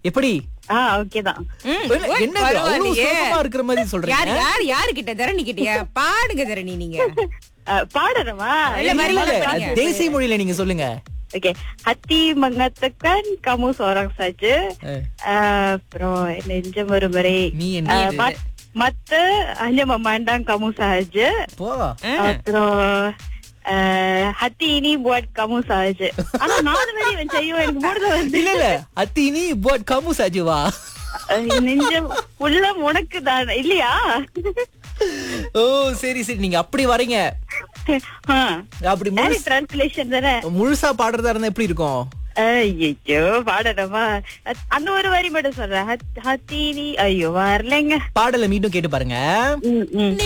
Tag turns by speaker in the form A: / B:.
A: எப்படி
B: ஆ ஓகே தான்
C: ம்,
A: இல்ல,
C: ஓய்,
A: என்ன இது? அவ்வளவு
C: பரவாயில்லையே.
A: சுலபமா இருக்கிற மாதிரி
C: யார்
A: சொல்றீங்க
C: யார் யாரு கிட்ட தரணி கிட்டயா பாடுங்க தரணி நீங்க
B: அஹ், பாடணுமா
C: இல்ல,
A: இல்ல,
C: வரிகளை
A: இல்ல,
C: படிங்க.
A: தேசிய மொழியில நீங்க சொல்லுங்க
B: okay hati mengatakan kamu seorang saja
A: அஹ்,
B: uh, அப்புறம் நெஞ்சம் ஒரு முறை
A: நீ என்ன
B: Uh,
A: இது?
B: mat- mata hanya memandang kamu sahaja
A: போ
B: அப்புறம் uh, hati ini buat kamu sahaja ஆனா நாலு வரி வந்து ஐயோ எனக்கு மூடுத வந்து
A: இல்ல இல்ல அத்தி நீ போட் கமு சாஜுவா
B: அஹ், நெஞ்சம் உள்ளம் உனக்கு தான் இல்லையா
A: ஓ சரி சரி நீங்க அப்படி வரீங்க அப்படி முழு-
B: டிரான்ஸ்லேஷன் தானே
A: முழுசா பாடுறதா இருந்தா எப்படி இருக்கும்
B: ஐயோ பாடணுமா அ- அந்த ஒரு வரி மட்டும் சொல்றேன் ஹத்- ஹத்தினி ஐயோ வரலைங்க
A: பாடலை மீண்டும் கேட்டு பாருங்க
B: ம், ம்.